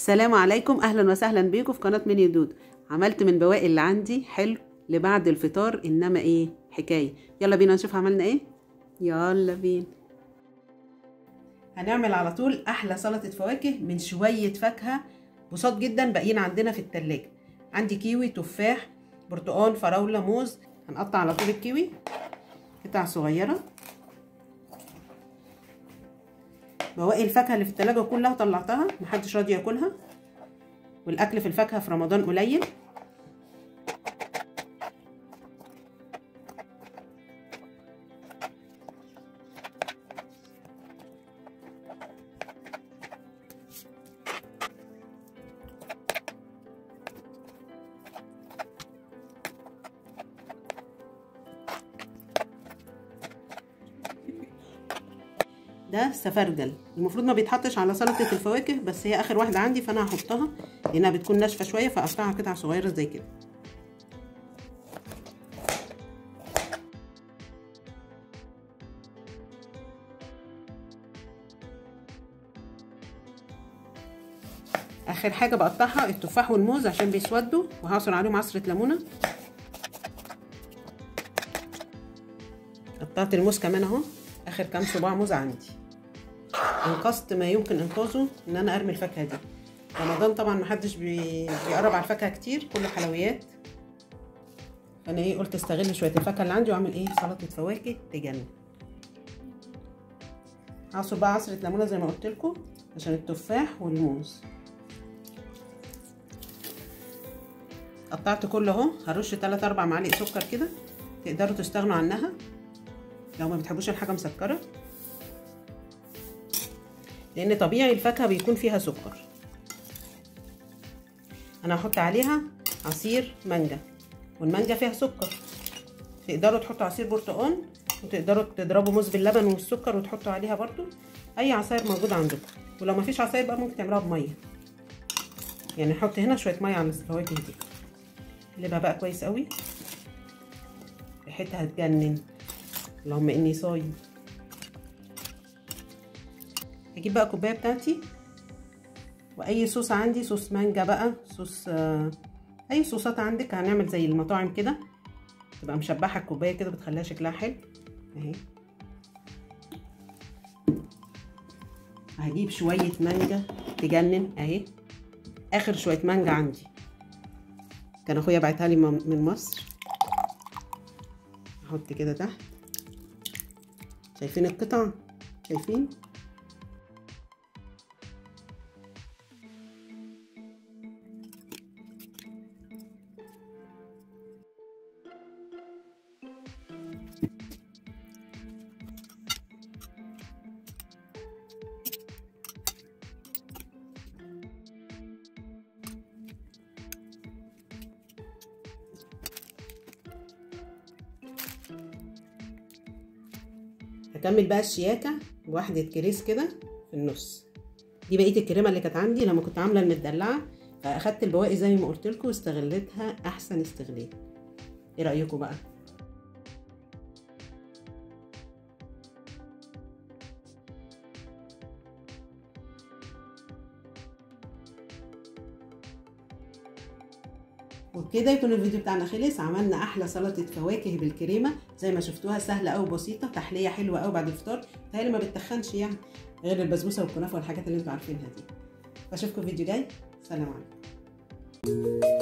السلام عليكم اهلا وسهلا بيكم في قناه ميني دود عملت من بواقي اللي عندي حلو لبعد الفطار انما ايه حكايه يلا بينا نشوف عملنا ايه يلا بينا هنعمل على طول احلى سلطه فواكه من شويه فاكهه بساط جدا باقيين عندنا في التلاجة عندي كيوي تفاح برتقال فراوله موز هنقطع على طول الكيوي قطع صغيره بواقي الفاكهه اللي في التلاجة كلها طلعتها محدش راضي ياكلها والاكل في الفاكهه في رمضان قليل ده سفرجل المفروض ما بيتحطش على سلطه الفواكه بس هي اخر واحده عندي فانا هحطها لانها بتكون ناشفه شويه فاقطعها قطع صغيره زي كده اخر حاجه بقطعها التفاح والموز عشان بيسودوا وهعصر عليهم عصره ليمونه قطعت الموز كمان اهو اخر كام صباع موز عندي انقذت ما يمكن انقاذه ان انا ارمي الفاكهه دي رمضان طبعا محدش بي... بيقرب على الفاكهه كتير كله حلويات فانا ايه قلت استغل شويه الفاكهه اللي عندي واعمل ايه سلطه فواكه تجنن هعصر بقى عصره ليمونه زي ما قلت لكم عشان التفاح والموز قطعت كله اهو هرش 3 4 معالق سكر كده تقدروا تستغنوا عنها لو ما بتحبوش الحاجه مسكره لان طبيعي الفاكهه بيكون فيها سكر انا هحط عليها عصير مانجا والمانجا فيها سكر تقدروا تحطوا عصير برتقال وتقدروا تضربوا موز باللبن والسكر وتحطوا عليها برضو اي عصاير موجود عندكم ولو ما فيش عصاير بقى ممكن تعملوها بميه يعني نحط هنا شويه ميه على الفواكه دي نقلبها بقى كويس قوي ريحتها هتجنن اللهم اني صايم هجيب بقى الكوبايه بتاعتي واي صوص عندي صوص مانجا بقى صوص آه اي صوصات عندك هنعمل زي المطاعم كده تبقى مشبعه الكوبايه كده بتخليها شكلها حلو اهي هجيب شويه مانجا تجنن اهي اخر شويه مانجا عندي كان اخويا بعتها لي من مصر احط كده تحت شايفين القطع شايفين هكمل بقى الشياكه بواحده كريس كده في النص دي بقيه الكريمه اللي كانت عندي لما كنت عامله المدلعه فاخدت البواقي زي ما قلت لكم واستغلتها احسن استغلال ايه رايكم بقى وبكده يكون الفيديو بتاعنا خلص عملنا احلى سلطه فواكه بالكريمه زي ما شفتوها سهله قوي وبسيطه تحليه حلوه قوي بعد الفطار تهيألي ما بتتخنش يعني غير البسبوسه والكنافه والحاجات اللي انتوا عارفينها دي اشوفكم فيديو جاي سلام عليكم